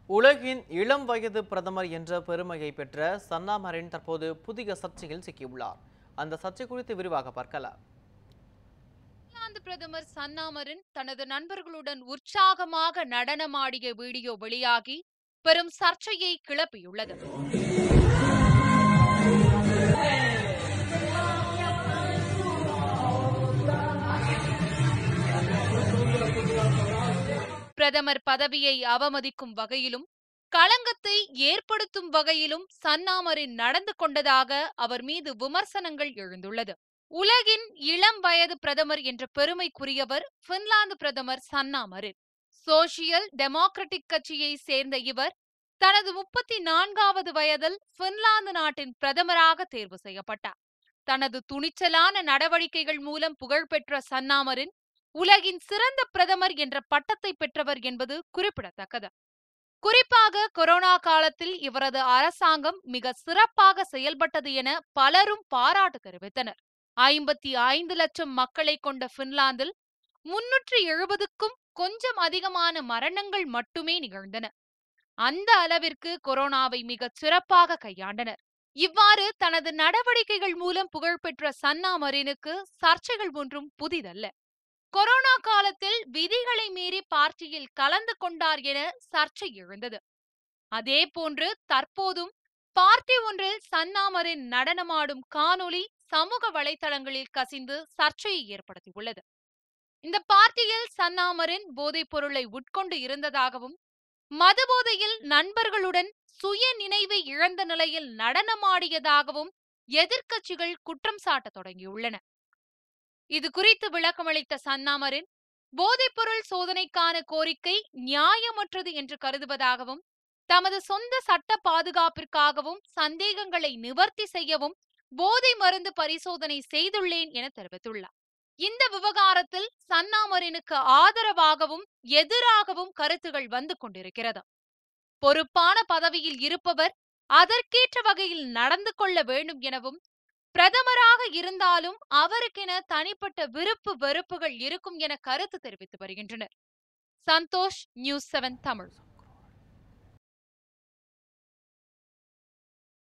உலகின் இளம் வயது பிரதமர் என்ற பெருமையை பெற்ற சன்னா மரின் தற்போது புதிய சர்ச்சையில் சிக்கியுள்ளார் அந்த சர்ச்சை குறித்து விரிவாக பார்க்கலாம் இங்கிலாந்து பிரதமர் சன்னாமரின் தனது நண்பர்களுடன் உற்சாகமாக நடனமாடிய வீடியோ வெளியாகி பெரும் சர்ச்சையை கிளப்பியுள்ளது பிரதமர் பதவியை அவமதிக்கும் வகையிலும் களங்கத்தை ஏற்படுத்தும் வகையிலும் சன்னாமரின் நடந்து கொண்டதாக அவர் மீது விமர்சனங்கள் எழுந்துள்ளது உலகின் இளம் வயது பிரதமர் என்ற பெருமைக்குரியவர் பின்லாந்து பிரதமர் சன்னா மரின் சோசியல் டெமோக்ராட்டிக் கட்சியை சேர்ந்த இவர் தனது முப்பத்தி நான்காவது வயதில் பின்லாந்து நாட்டின் பிரதமராக தேர்வு செய்யப்பட்டார் தனது துணிச்சலான நடவடிக்கைகள் மூலம் புகழ்பெற்ற சன்னாமரின் உலகின் சிறந்த பிரதமர் என்ற பட்டத்தை பெற்றவர் என்பது குறிப்பிடத்தக்கது குறிப்பாக கொரோனா காலத்தில் இவரது அரசாங்கம் மிக சிறப்பாக செயல்பட்டது என பலரும் பாராட்டு தெரிவித்தனர் ஐம்பத்தி ஐந்து லட்சம் மக்களை கொண்ட பின்லாந்தில் முன்னூற்றி எழுபதுக்கும் கொஞ்சம் அதிகமான மரணங்கள் மட்டுமே நிகழ்ந்தன அந்த அளவிற்கு கொரோனாவை மிகச் சிறப்பாக கையாண்டனர் இவ்வாறு தனது நடவடிக்கைகள் மூலம் புகழ்பெற்ற சன்னா மரினுக்கு சர்ச்சைகள் ஒன்றும் புதிதல்ல கொரோனா காலத்தில் விதிகளை மீறி பார்ட்டியில் கலந்து கொண்டார் என சர்ச்சை எழுந்தது அதே போன்று தற்போதும் பார்ட்டி ஒன்றில் சன்னாமரின் நடனமாடும் காணொளி சமூக வலைதளங்களில் கசிந்து சர்ச்சையை ஏற்படுத்தியுள்ளது இந்த பார்ட்டியில் சன்னாமரின் போதைப் பொருளை உட்கொண்டு இருந்ததாகவும் மதுபோதையில் நண்பர்களுடன் சுய நினைவை இழந்த நிலையில் நடனமாடியதாகவும் எதிர்க்கட்சிகள் குற்றம் சாட்ட தொடங்கியுள்ளன இது குறித்து விளக்கமளித்த சன்னாமரின் போதைப்பொருள் சோதனைக்கான கோரிக்கை நியாயமற்றது என்று கருதுவதாகவும் தமது சொந்த சட்ட பாதுகாப்பிற்காகவும் சந்தேகங்களை நிவர்த்தி செய்யவும் போதை மருந்து பரிசோதனை செய்துள்ளேன் என தெரிவித்துள்ளார் இந்த விவகாரத்தில் சன்னாமரினுக்கு ஆதரவாகவும் எதிராகவும் கருத்துகள் வந்து கொண்டிருக்கிறது பொறுப்பான பதவியில் இருப்பவர் அதற்கேற்ற வகையில் நடந்து கொள்ள வேண்டும் எனவும் பிரதமராக இருந்தாலும் அவருக்கென தனிப்பட்ட விருப்பு வெறுப்புகள் இருக்கும் என கருத்து தெரிவித்து வருகின்றனர் சந்தோஷ் நியூஸ் செவன் தமிழ்